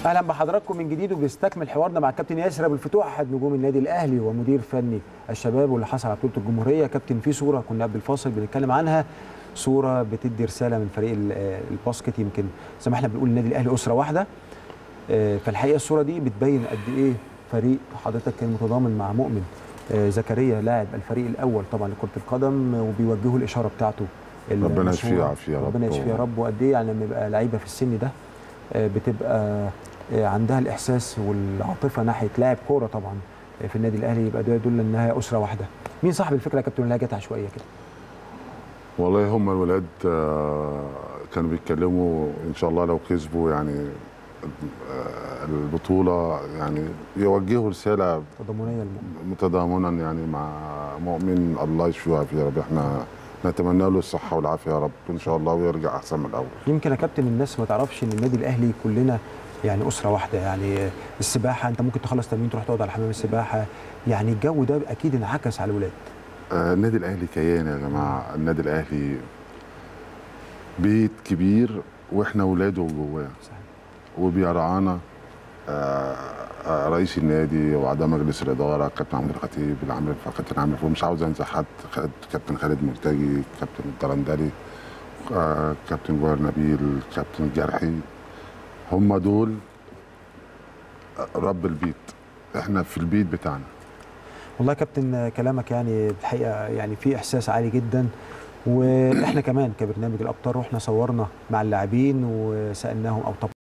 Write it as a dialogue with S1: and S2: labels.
S1: اهلا بحضراتكم من جديد وبيستكمل حوارنا مع الكابتن ياسر ابو الفتوح احد نجوم النادي الاهلي ومدير فني الشباب واللي حصل على بطوله الجمهوريه كابتن في صوره كنا قبل الفاصل بنتكلم عنها صوره بتدي رساله من فريق ال- الباسكت يمكن زي ما احنا بنقول النادي الاهلي اسره واحده آه، فالحقيقه الصوره دي بتبين قد ايه فريق حضرتك كان متضامن مع مؤمن آه، زكريا لاعب الفريق الاول طبعا لكره القدم آه، وبيوجهوا الاشاره بتاعته
S2: ربنا يشفيه
S1: المشهورة.
S2: ويعافيه يا رب.
S1: ربنا يشفيه يا رب وقد ايه يعني لما يبقى لعيبه في السن ده آه، بتبقى آه، عندها الاحساس والعاطفه ناحيه لاعب كوره طبعا آه، في النادي الاهلي يبقى ده يدل انها اسره واحده مين صاحب الفكره يا كابتن اللي هي جت عشوائيه كده
S2: والله هم الولاد آه، كانوا بيتكلموا ان شاء الله لو كسبوا يعني آه، البطوله يعني يوجهوا رساله
S1: تضامنيه المؤمن
S2: متضامنا يعني مع مؤمن الله يشفيه ويعافيه يا رب احنا نتمنى له الصحه والعافيه يا رب ان شاء الله ويرجع احسن من الاول
S1: يمكن يا كابتن الناس ما تعرفش ان النادي الاهلي كلنا يعني اسره واحده يعني آه، السباحه انت ممكن تخلص تمرين تروح تقعد على حمام السباحه يعني الجو ده اكيد انعكس على الولاد
S2: آه، النادي الاهلي كيان يا جماعه النادي الاهلي بيت كبير واحنا ولاده جواه
S1: صحيح.
S2: وبيرعانا آه، آه، رئيس النادي واعضاء مجلس الاداره كابتن عمرو الخطيب العامل كابتن عامل فوق مش عاوز انسى حد خالد- كابتن خالد مرتجي كابتن الدرندلي آه، كابتن جوهر نبيل كابتن الجرحي هم دول رب البيت احنا في البيت بتاعنا
S1: والله يا كابتن آه، كلامك يعني الحقيقه يعني في احساس عالي جدا واحنا كمان كبرنامج الابطال رحنا صورنا مع اللاعبين وسالناهم او طب